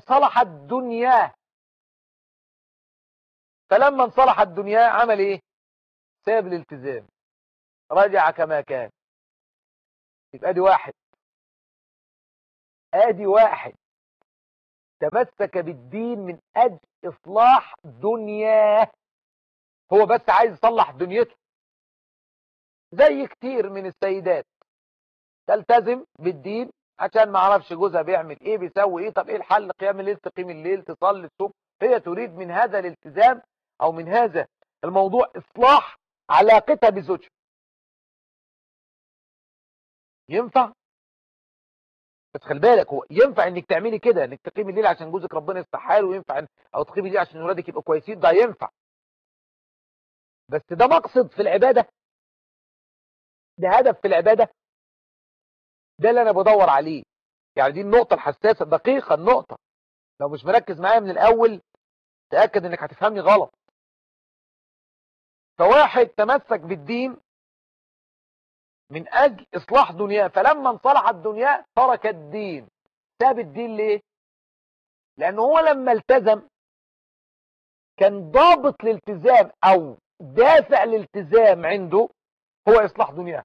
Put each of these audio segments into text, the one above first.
صلحت دنياه فلما انصلحت دنياه عمل ايه ساب الالتزام رجع كما كان يبقى ادي واحد ادي واحد تمسك بالدين من اجل اصلاح دنياه هو بس عايز يصلح دنيته زي كتير من السيدات تلتزم بالدين عشان ما اعرفش جوزها بيعمل ايه بيسوي ايه طب ايه الحل قيام الليل تقيم الليل تصلي الصبح هي تريد من هذا الالتزام او من هذا الموضوع اصلاح علاقتها بزوجها ينفع بس خلي بالك هو ينفع انك تعملي كده انك تقيمي الليل عشان جوزك ربنا يفتح حاله وينفع إن او تقيمي الليل عشان ولادك يبقوا كويسين ده ينفع بس ده مقصد في العباده ده هدف في العباده ده اللي انا بدور عليه يعني دي النقطه الحساسه دقيقه النقطه لو مش مركز معايا من الاول تاكد انك هتفهمني غلط فواحد تمسك بالدين من اجل اصلاح دنياه فلما انصلحت دنياه ترك الدين ساب الدين ليه لانه هو لما التزم كان ضابط الالتزام او دافع الالتزام عنده هو اصلاح دنياه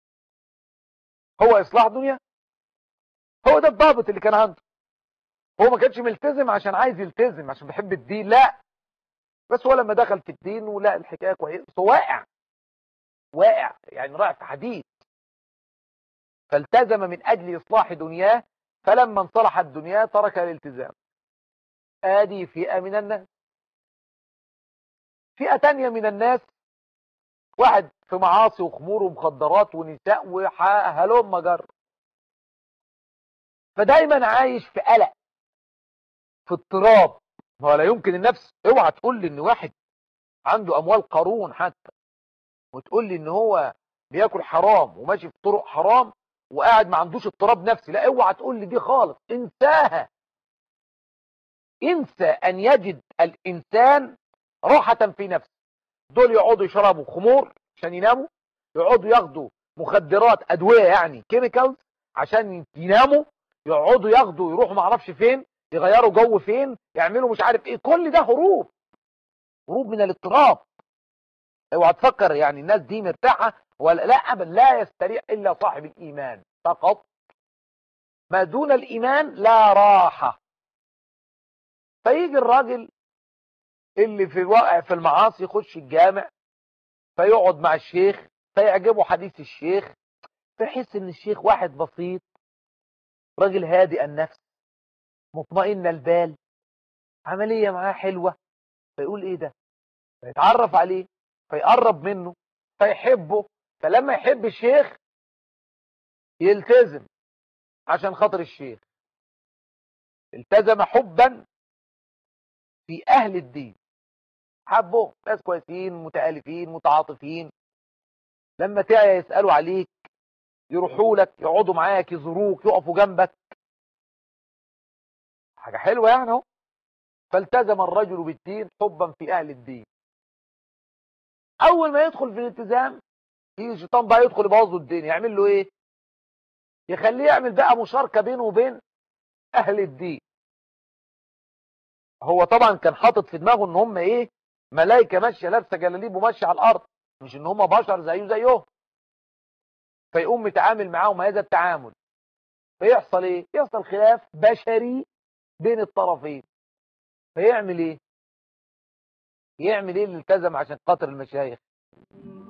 هو اصلاح دنيا هو ده الضابط اللي كان عنده هو ما كانش ملتزم عشان عايز يلتزم عشان بيحب الدين لا بس هو لما دخل في الدين ولقى الحكايه كويسه بس هو واقع واقع يعني رايح في حديد فالتزم من اجل اصلاح دنياه فلما انصلحت دنياه ترك الالتزام ادي فئه من الناس فئه تانية من الناس واحد في معاصي وخمور ومخدرات ونساء وهلم مجر فدايما عايش في قلق في اضطراب ما هو لا يمكن النفس اوعى تقول لي ان واحد عنده اموال قارون حتى وتقول لي ان هو بياكل حرام وماشي في طرق حرام وقاعد ما عندوش اضطراب نفسي لا اوعى تقول لي دي خالص انساها انسى ان يجد الانسان راحة في نفسه دول يقعدوا يشربوا خمور عشان يناموا يقعدوا ياخدوا مخدرات ادويه يعني كيميكالز عشان يناموا يقعدوا ياخدوا يروحوا ما اعرفش فين يغيروا جو فين يعملوا مش عارف ايه كل ده هروب هروب من الاضطراب اوعى تفكر يعني الناس دي مرتاحه ولا لا ابدا لا يستريح الا صاحب الايمان فقط ما دون الايمان لا راحه فيجي الراجل اللي في واقع في المعاصي يخش الجامع فيقعد مع الشيخ فيعجبه حديث الشيخ فيحس ان الشيخ واحد بسيط راجل هادئ النفس مطمئن البال عملية معاه حلوة فيقول ايه ده فيتعرف عليه فيقرب منه فيحبه فلما يحب الشيخ يلتزم عشان خاطر الشيخ التزم حبا في اهل الدين حبه ناس كويسين متآلفين متعاطفين لما تعيا يسألوا عليك يروحوا لك يقعدوا معاك يزوروك يقفوا جنبك حاجة حلوة يعني اهو فالتزم الرجل بالدين حبا في أهل الدين أول ما يدخل في الالتزام يجي الشيطان بقى يدخل يبوظ له الدين يعمل له إيه يخليه يعمل بقى مشاركة بينه وبين أهل الدين هو طبعا كان حاطط في دماغه ان هم ايه ملائكة ماشية لابسة جلاليب وماشية على الارض مش ان هم بشر زيه زيهم فيقوم متعامل معاهم هذا التعامل فيحصل ايه يحصل خلاف بشري بين الطرفين فيعمل ايه يعمل ايه اللي التزم عشان خاطر المشايخ